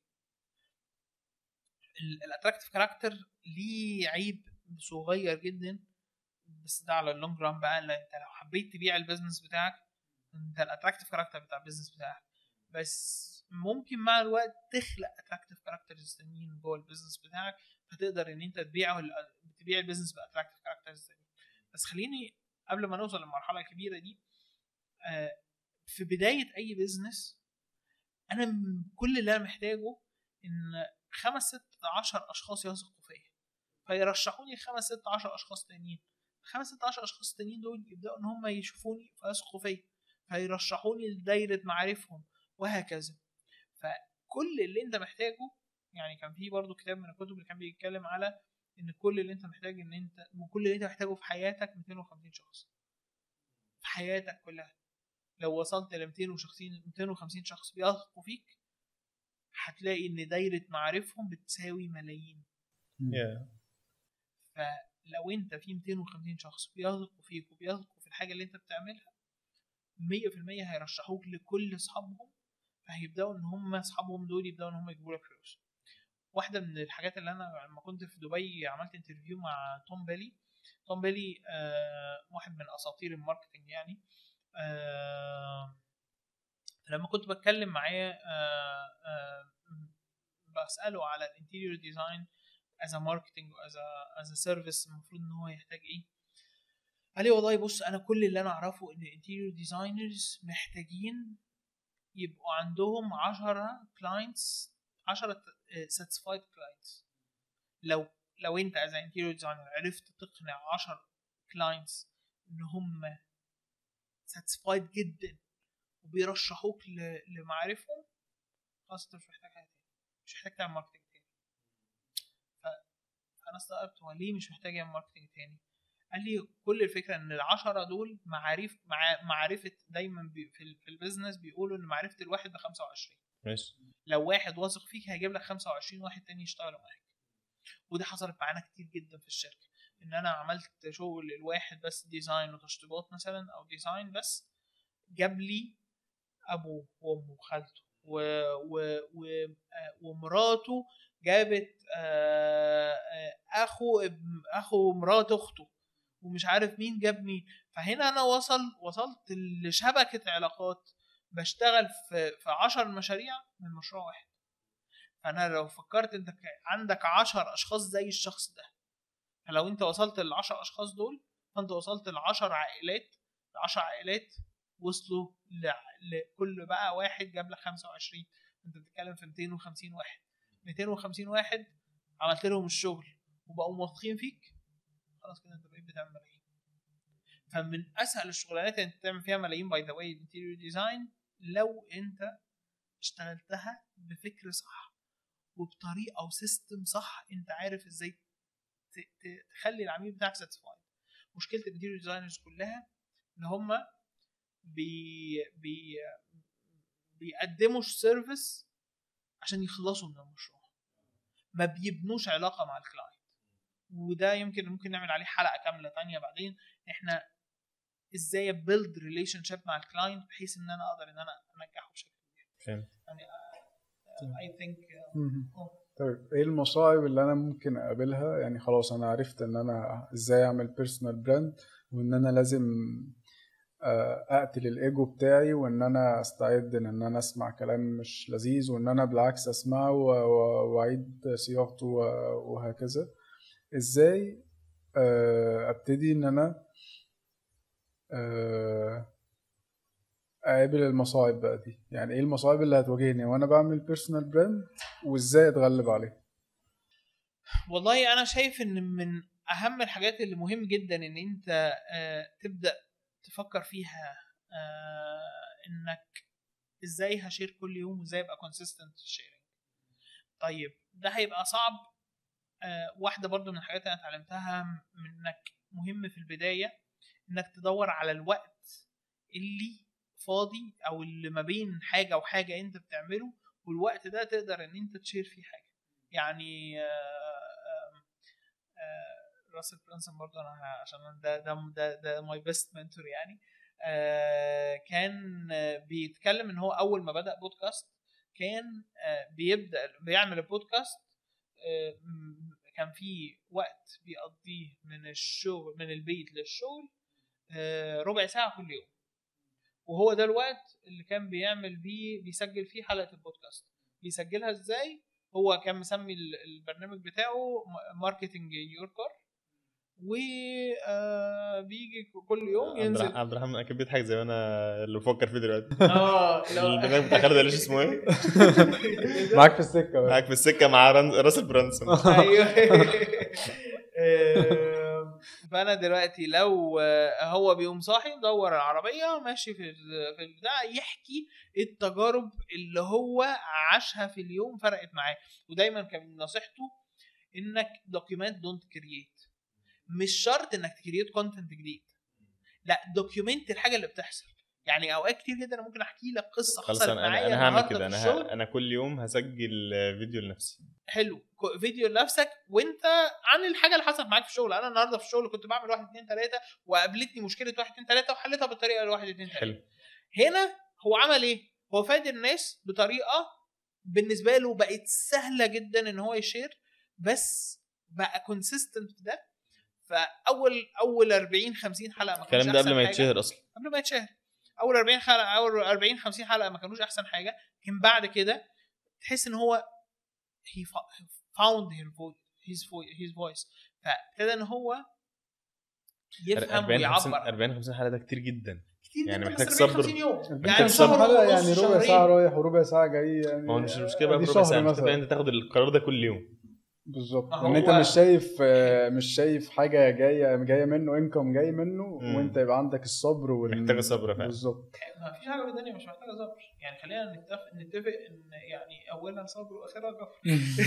الاتراكتيف كاركتر ليه عيب صغير جدا بس ده على اللونج ران بقى لأن انت لو حبيت تبيع البيزنس بتاعك انت الاتراكتيف كاركتر بتاع البيزنس بتاعك بس ممكن مع الوقت تخلق اتراكتيف كاركترز تانيين جوه البيزنس بتاعك فتقدر ان انت تبيعه تبيع البيزنس باتراكتيف كاركترز تانيين بس خليني قبل ما نوصل للمرحله الكبيره دي آه، في بدايه اي بيزنس انا م- كل اللي انا محتاجه ان خمس ست عشر اشخاص يثقوا فيا فيرشحوني خمس ست عشر اشخاص تانيين خمس ست عشر اشخاص تانيين دول يبداوا ان هم يشوفوني فيثقوا فيا فيرشحوني لدايره معارفهم وهكذا فكل اللي انت محتاجه يعني كان في برضو كتاب من الكتب اللي كان بيتكلم على ان كل اللي انت محتاج ان انت كل اللي انت محتاجه في حياتك 250 شخص في حياتك كلها لو وصلت ل 250 250 شخص بيثقوا فيك هتلاقي ان دايره معارفهم بتساوي ملايين يا فلو انت في 250 شخص بيثقوا فيك وبيثقوا في الحاجه اللي انت بتعملها 100% هيرشحوك لكل اصحابهم فهيبداوا ان هم اصحابهم دول يبداوا ان هم يجيبوا لك فلوس واحده من الحاجات اللي انا لما كنت في دبي عملت انترفيو مع توم بيلي توم بيلي آه واحد من اساطير الماركتنج يعني آه لما كنت بتكلم معاه آه آه بساله على الانتيريور ديزاين از ماركتنج از از سيرفيس المفروض ان هو يحتاج ايه قال لي والله بص انا كل اللي انا اعرفه ان الانتيريور ديزاينرز محتاجين يبقوا عندهم 10 كلاينتس 10 ساتسفايد كلاينتس لو لو انت از انتيريور ديزاينر عرفت تقنع 10 كلاينتس ان هم ساتسفايد جدا وبيرشحوك ل- لمعارفهم خلاص انت مش محتاج حاجه تاني مش محتاج تعمل ماركتنج تاني ف- فانا استغربت هو ليه مش محتاج يعمل ماركتنج تاني قال لي كل الفكره ان العشرة دول معارف مع معرفه دايما بي في, ال- في البيزنس بيقولوا ان معرفه الواحد ب 25 ماشي لو واحد واثق فيك هيجيب لك 25 واحد تاني يشتغلوا معاك ودي حصلت معانا كتير جدا في الشركه ان انا عملت شغل الواحد بس ديزاين وتشطيبات مثلا او ديزاين بس جاب لي ابوه وامه وخالته و... و... و... آه، ومراته جابت آه، آه، اخو ابن- اخو مرات اخته ومش عارف مين جاب مين فهنا انا وصل وصلت لشبكه علاقات بشتغل في في 10 مشاريع من مشروع واحد فانا لو فكرت انت ك- عندك 10 اشخاص زي الشخص ده فلو انت وصلت لل 10 اشخاص دول فانت وصلت ل 10 عائلات 10 عائلات وصلوا ل- لكل بقى واحد جاب لك 25 انت بتتكلم في 250 واحد 250 واحد عملت لهم الشغل وبقوا موثقين فيك خلاص كده انت بقيت بتعمل ملايين فمن اسهل الشغلانات اللي انت تعمل فيها ملايين باي ذا واي الانتيريور ديزاين لو انت اشتغلتها بفكر صح وبطريقه وسيستم صح انت عارف ازاي ت- ت- تخلي العميل بتاعك ساتسفايد مشكله الانتيريور ديزاينرز كلها ان هم بي بي بيقدموا سيرفيس عشان يخلصوا من المشروع ما بيبنوش علاقه مع الكلاينت وده يمكن ممكن نعمل عليه حلقه كامله تانية بعدين احنا ازاي بيلد ريليشن شيب مع الكلاينت بحيث ان انا اقدر ان انا انجحه بشكل كبير فهمت يعني اي ثينك مهم. طيب ايه المصاعب اللي انا ممكن اقابلها يعني خلاص انا عرفت ان انا ازاي اعمل بيرسونال براند وان انا لازم آه، اقتل الايجو بتاعي وان انا استعد ان انا اسمع كلام مش لذيذ وان انا بالعكس اسمعه و- و- واعيد صياغته و- وهكذا ازاي آه، ابتدي ان انا آه، اقابل المصاعب بقى دي يعني ايه المصاعب اللي هتواجهني وانا بعمل بيرسونال براند وازاي اتغلب عليها والله انا شايف ان من اهم الحاجات اللي مهم جدا ان انت آه، تبدا تفكر فيها آه، انك ازاي هشير كل يوم وازاي ابقى كونسيستنت في الشيرنج طيب ده هيبقى صعب آه، واحده برضو من الحاجات اللي انا اتعلمتها من انك مهم في البدايه انك تدور على الوقت اللي فاضي او اللي ما بين حاجه وحاجه انت بتعمله والوقت ده تقدر ان انت تشير فيه حاجه يعني آه، آه، آه، راسل برانسون برضه انا ه- عشان أنا ده ده ده, ده ماي بيست منتور يعني آه، كان آه، بيتكلم ان هو اول ما بدا بودكاست كان آه، بيبدا بيعمل البودكاست آه، م- كان في وقت بيقضيه من الشغل من البيت للشغل آه، ربع ساعه كل يوم وهو ده الوقت اللي كان بيعمل بيه بيسجل فيه حلقه البودكاست بيسجلها ازاي هو كان مسمي ال- البرنامج بتاعه ماركتنج يور كار وبيجي كل يوم عبد ينزل الرح- عبد الرحمن اكيد بيضحك زي ما انا اللي بفكر فيه دلوقتي اه لو- البرنامج بتاع خالد قال اسمه ايه؟ معاك في السكه بقى. معاك في السكه مع ران- راسل برانسون ايوه آه، فانا دلوقتي لو آه، هو بيقوم صاحي مدور العربيه ماشي في ال- في البتاع يحكي التجارب اللي هو عاشها في اليوم فرقت معاه ودايما كان نصيحته انك دوكيومنت دونت كرييت مش شرط انك تكريت كونتنت جديد لا دوكيومنت الحاجه اللي بتحصل يعني اوقات كتير جدا انا ممكن احكي لك قصه خلاص حصلت انا معايا انا, أنا هعمل النهارده كده في انا الشغل ه... انا كل يوم هسجل فيديو لنفسي حلو كو- فيديو لنفسك وانت عن الحاجه اللي حصلت معاك في الشغل انا النهارده في الشغل كنت بعمل واحد اتنين تلاته وقابلتني مشكله واحد اتنين تلاته وحلتها بالطريقه الواحد اتنين تلاته حلو هنا هو عمل ايه؟ هو فاد الناس بطريقه بالنسبه له بقت سهله جدا ان هو يشير بس بقى كونسيستنت في ده فاول اول 40 50 حلقه ما كانوش الكلام ده قبل أحسن ما حاجة. يتشهر اصلا قبل ما يتشهر اول 40 حلقه اول 40 50 حلقه ما كانوش احسن حاجه لكن بعد كده تحس ان هو he fo- found his voice his voice his voice فابتدى ان هو يفهم 40 50 ويعبر 40 50 حلقه ده كتير جدا كتير يعني جدا محتاج بس 40 صبر. 50 يوم يعني محتاج شهر صبر. حلقه ونص، يعني ربع شهرين. ساعه رايح وربع ساعه جاي يعني ما هو مش المشكله بقى دي في ربع شهر ساعه المشكله مثلا. ان انت تاخد القرار ده كل يوم بالظبط ما ان انت هو- مش شايف آه، مش شايف حاجه جايه جايه منه انكم جاي منه مم. وانت يبقى عندك الصبر وال... محتاج الصبر فعلا. بالظبط ما فيش حاجه في الدنيا مش محتاجه صبر يعني خلينا نتفق نتفق ان يعني اولها صبر واخرها جبر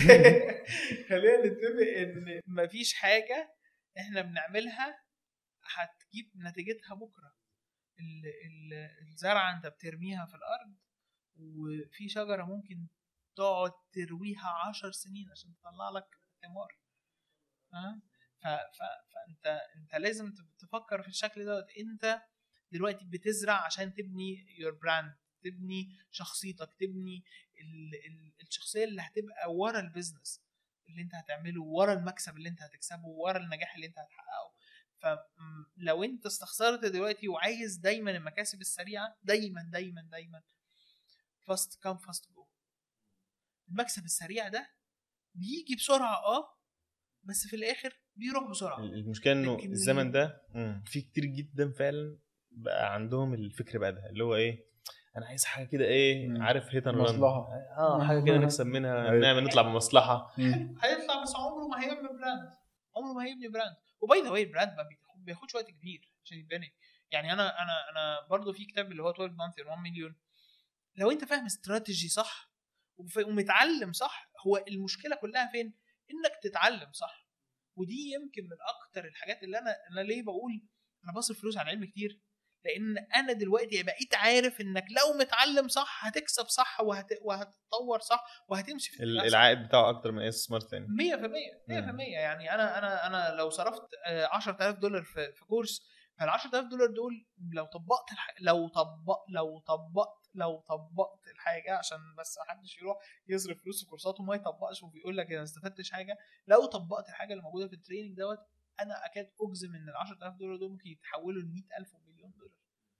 خلينا نتفق ان ما فيش حاجه احنا بنعملها هتجيب نتيجتها بكره ال- ال- الزرعه انت بترميها في الارض وفي شجره ممكن تقعد ترويها عشر سنين عشان تطلع لك ثمار ها ف- ف- فانت انت لازم تفكر في الشكل دوت انت دلوقتي بتزرع عشان تبني يور براند تبني شخصيتك تبني ال ال الشخصيه اللي هتبقى ورا البيزنس اللي انت هتعمله ورا المكسب اللي انت هتكسبه ورا النجاح اللي انت هتحققه فلو انت استخسرت دلوقتي وعايز دايما المكاسب السريعه دايما دايما دايما فاست كام فاست جو المكسب السريع ده بيجي بسرعه اه بس في الاخر بيروح بسرعه المشكله انه لكن- الزمن ده مم، في كتير جدا فعلا بقى عندهم الفكر بقى ده اللي هو ايه انا عايز حاجه كده ايه مم. عارف هيت اند مصلحة. اه حاجه كده نكسب منها أيوة. نعمل نطلع بمصلحه هيطلع بس عمره ما هيبني براند عمره ما هيبني براند وباي ذا واي البراند ما بياخد- بياخدش وقت كبير عشان يتبني يعني انا انا انا برضو في كتاب اللي هو 12 مانث 1 مليون لو انت فاهم استراتيجي صح وف- ومتعلم صح هو المشكله كلها فين انك تتعلم صح ودي يمكن من اكتر الحاجات اللي انا انا ليه بقول انا بصرف فلوس على العلم كتير لان انا دلوقتي بقيت عارف انك لو متعلم صح هتكسب صح وهت... وهتتطور صح وهتمشي في ال- الاتجاه صح. العائد بتاعه اكتر من اي استثمار تاني 100% 100% يعني انا انا انا لو صرفت آه، 10000 دولار في في كورس فال 10000 دولار دول لو طبقت الح... لو طبق لو طبقت لو طبقت الحاجه عشان بس ما حدش يروح يصرف فلوس في كورسات وما يطبقش وبيقول لك انا ما استفدتش حاجه لو طبقت الحاجه اللي موجوده في التريننج دوت انا اكاد اجزم ان ال 10000 دولار دول ممكن يتحولوا ل 100000 ومليون دولار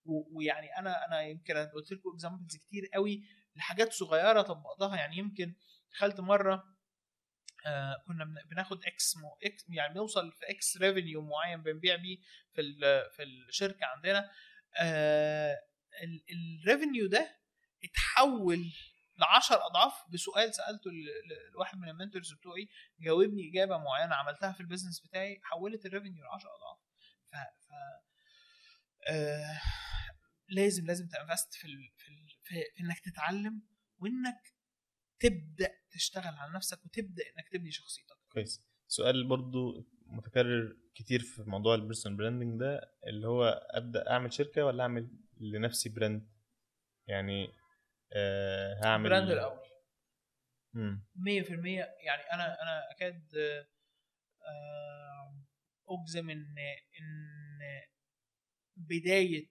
و- ويعني انا انا يمكن أنا قلت لكم اكزامبلز كتير قوي لحاجات صغيره طبقتها يعني يمكن دخلت مره آه كنا بن- بناخد اكس مو اكس يعني بنوصل في اكس ريفينيو معين بنبيع بيه في ال- في الشركه عندنا آه الريفينيو ده اتحول ل 10 اضعاف بسؤال سالته ل- ل- لواحد من المنتورز بتوعي جاوبني اجابه معينه عملتها في البيزنس بتاعي حولت الريفينيو ل 10 اضعاف ف, ف آه لازم لازم تنفست في, ال... في, ال... في في انك تتعلم وانك تبدا تشتغل على نفسك وتبدا انك تبني شخصيتك كويس سؤال برضو متكرر كتير في موضوع البيرسونال براندنج ده اللي هو ابدا اعمل شركه ولا اعمل لنفسي براند يعني آه هعمل براند الاول مم. 100% يعني انا انا اكاد آه، اجزم ان ان بدايه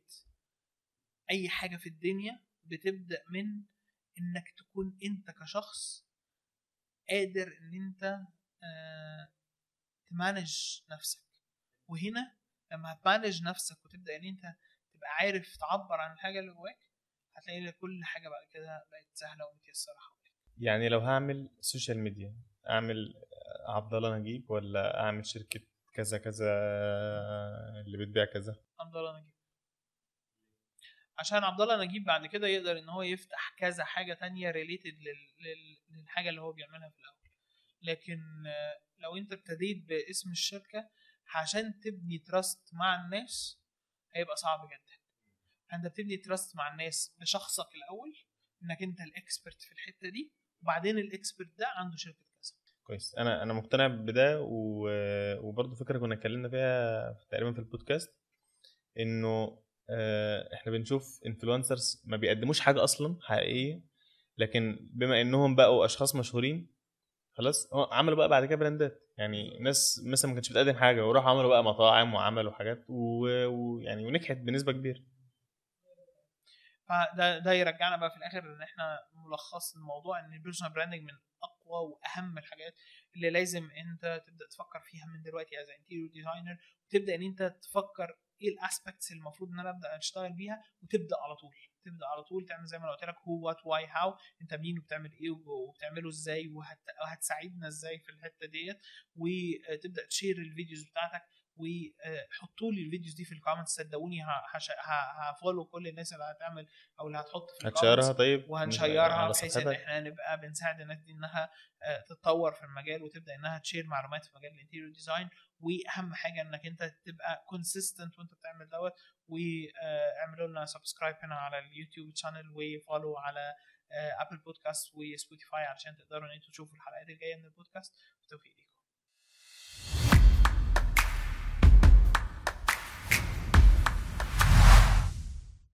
اي حاجه في الدنيا بتبدا من انك تكون انت كشخص قادر ان انت آه، تمانج نفسك وهنا لما هتمانج نفسك وتبدا ان انت تبقى عارف تعبر عن الحاجه اللي جواك هتلاقي لك كل حاجه بعد كده بقت سهله ومتيسره حواليك يعني لو هعمل سوشيال ميديا اعمل عبد الله نجيب ولا اعمل شركه كذا كذا اللي بتبيع كذا عبد الله نجيب عشان عبد الله نجيب بعد كده يقدر ان هو يفتح كذا حاجه تانية ريليتد للحاجه اللي هو بيعملها في الاول لكن آه، لو انت ابتديت باسم الشركه عشان تبني تراست مع الناس هيبقى صعب جدا انت بتبني تراست مع الناس بشخصك الاول انك انت الاكسبرت في الحته دي وبعدين الاكسبرت ده عنده شركه كذا كويس انا انا مقتنع بده و... وبرضه فكره كنا اتكلمنا فيها تقريبا في البودكاست انه آه، احنا بنشوف انفلونسرز ما بيقدموش حاجه اصلا حقيقيه لكن بما انهم بقوا اشخاص مشهورين خلاص هو عملوا بقى بعد كده براندات يعني ناس مثلا ما كانتش بتقدم حاجه وراحوا عملوا بقى مطاعم وعملوا حاجات ويعني و... يعني ونجحت بنسبه كبيره فده ده يرجعنا بقى في الاخر ان احنا ملخص الموضوع ان البيرسونال براندنج من اقوى واهم الحاجات اللي لازم انت تبدا تفكر فيها من دلوقتي از انتيريور ديزاينر وتبدا ان انت تفكر ايه الاسبكتس اللي المفروض ان انا ابدا اشتغل بيها وتبدا على طول تبدا على طول تعمل زي ما انا قلت لك هو وات واي هاو انت مين وبتعمل ايه وبتعمله ازاي وهت... وهتساعدنا ازاي في الحته ديت وتبدا تشير الفيديوز بتاعتك وحطوا لي الفيديوز دي في الكومنتس صدقوني ه- هش- ه- هفولو كل الناس اللي هتعمل او اللي هتحط في هتشيرها الكومنتس طيب وهنشيرها على بحيث ان صفحتك احنا نبقى بنساعد الناس دي انها آه، تتطور في المجال وتبدا انها تشير معلومات في مجال الانتيريور ديزاين واهم حاجه انك انت تبقى كونسيستنت وانت بتعمل دوت واعملوا لنا سبسكرايب هنا على اليوتيوب شانل وفولو على ابل بودكاست وسبوتيفاي علشان تقدروا ان انتوا تشوفوا الحلقات الجايه من البودكاست بالتوفيق